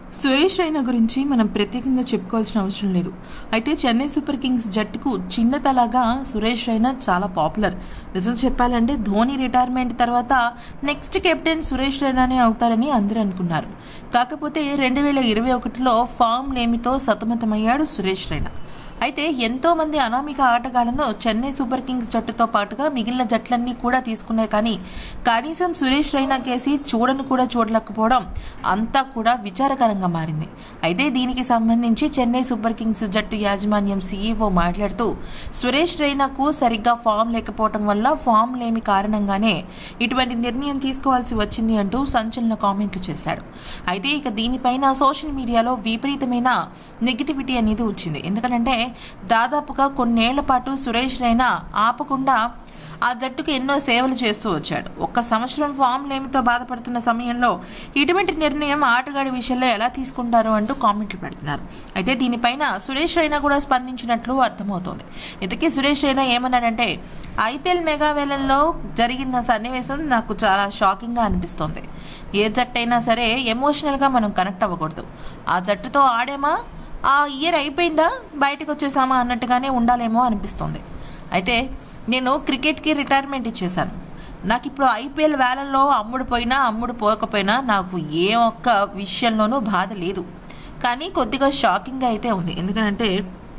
సురేష్ రైనా గురించి మనం ప్రత్యేకంగా చెప్పుకోవాల్సిన అవసరం లేదు అయితే చెన్నై సూపర్ కింగ్స్ జట్టుకు చిన్నతలాగా సురేష్ రైనా చాలా పాపులర్ నిజం చెప్పాలంటే ధోని రిటైర్మెంట్ తర్వాత నెక్స్ట్ కెప్టెన్ సురేష్ రైనానే అవుతారని అందరూ అనుకున్నారు కాకపోతే రెండు వేల ఇరవై ఒకటిలో ఫామ్ లేమితో సతమతమయ్యాడు సురేష్ రైనా అయితే ఎంతో మంది అనామిక ఆటగాళ్లను చెన్నై సూపర్ కింగ్స్ జట్టుతో పాటుగా మిగిలిన జట్లన్నీ కూడా తీసుకున్నాయి కానీ కనీసం సురేష్ రైనా కేసి చూడను కూడా చూడలేకపోవడం అంతా కూడా విచారకరంగా మారింది అయితే దీనికి సంబంధించి చెన్నై సూపర్ కింగ్స్ జట్టు యాజమాన్యం సీఈఓ మాట్లాడుతూ సురేష్ రైనాకు సరిగ్గా ఫామ్ లేకపోవడం వల్ల ఫామ్ లేమి కారణంగానే ఇటువంటి నిర్ణయం తీసుకోవాల్సి వచ్చింది అంటూ సంచలన కామెంట్లు చేశాడు అయితే ఇక దీనిపైన సోషల్ మీడియాలో విపరీతమైన నెగిటివిటీ అనేది వచ్చింది ఎందుకంటే దాదాపుగా కొన్నేళ్ల పాటు సురేష్ రైనా ఆపకుండా ఆ జట్టుకు ఎన్నో సేవలు చేస్తూ వచ్చాడు ఒక్క సంవత్సరం ఫామ్ లేమితో బాధపడుతున్న సమయంలో ఇటువంటి నిర్ణయం ఆటగాడి విషయంలో ఎలా తీసుకుంటారు అంటూ కామెంట్లు పెడుతున్నారు అయితే దీనిపైన సురేష్ రైనా కూడా స్పందించినట్లు అర్థమవుతోంది ఇంతకీ సురేష్ రైనా ఏమన్నాడంటే ఐపీఎల్ మెగావేలంలో జరిగిన సన్నివేశం నాకు చాలా షాకింగ్గా అనిపిస్తోంది ఏ జట్టు అయినా సరే ఎమోషనల్గా మనం కనెక్ట్ అవ్వకూడదు ఆ జట్టుతో ఆడేమా ఆ ఇయర్ అయిపోయిందా బయటకు వచ్చేసామా అన్నట్టుగానే ఉండాలేమో అనిపిస్తుంది అయితే నేను క్రికెట్కి రిటైర్మెంట్ ఇచ్చేశాను నాకు ఇప్పుడు ఐపీఎల్ వేళల్లో అమ్ముడు పోయినా అమ్ముడు పోకపోయినా నాకు ఏ ఒక్క విషయంలోనూ బాధ లేదు కానీ కొద్దిగా షాకింగ్గా అయితే ఉంది ఎందుకంటే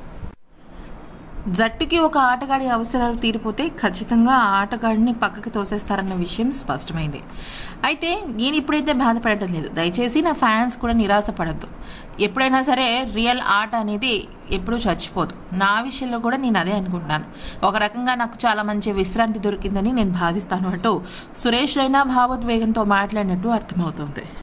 జట్టుకి ఒక ఆటగాడి అవసరాలు తీరిపోతే ఖచ్చితంగా ఆ ఆటగాడిని పక్కకి తోసేస్తారన్న విషయం స్పష్టమైంది అయితే నేను ఇప్పుడైతే బాధపడటం లేదు దయచేసి నా ఫ్యాన్స్ కూడా నిరాశపడద్దు ఎప్పుడైనా సరే రియల్ ఆట అనేది ఎప్పుడూ చచ్చిపోదు నా విషయంలో కూడా నేను అదే అనుకుంటున్నాను ఒక రకంగా నాకు చాలా మంచి విశ్రాంతి దొరికిందని నేను భావిస్తాను అంటూ సురేష్ రైనా భావోద్వేగంతో మాట్లాడినట్టు అర్థమవుతుంది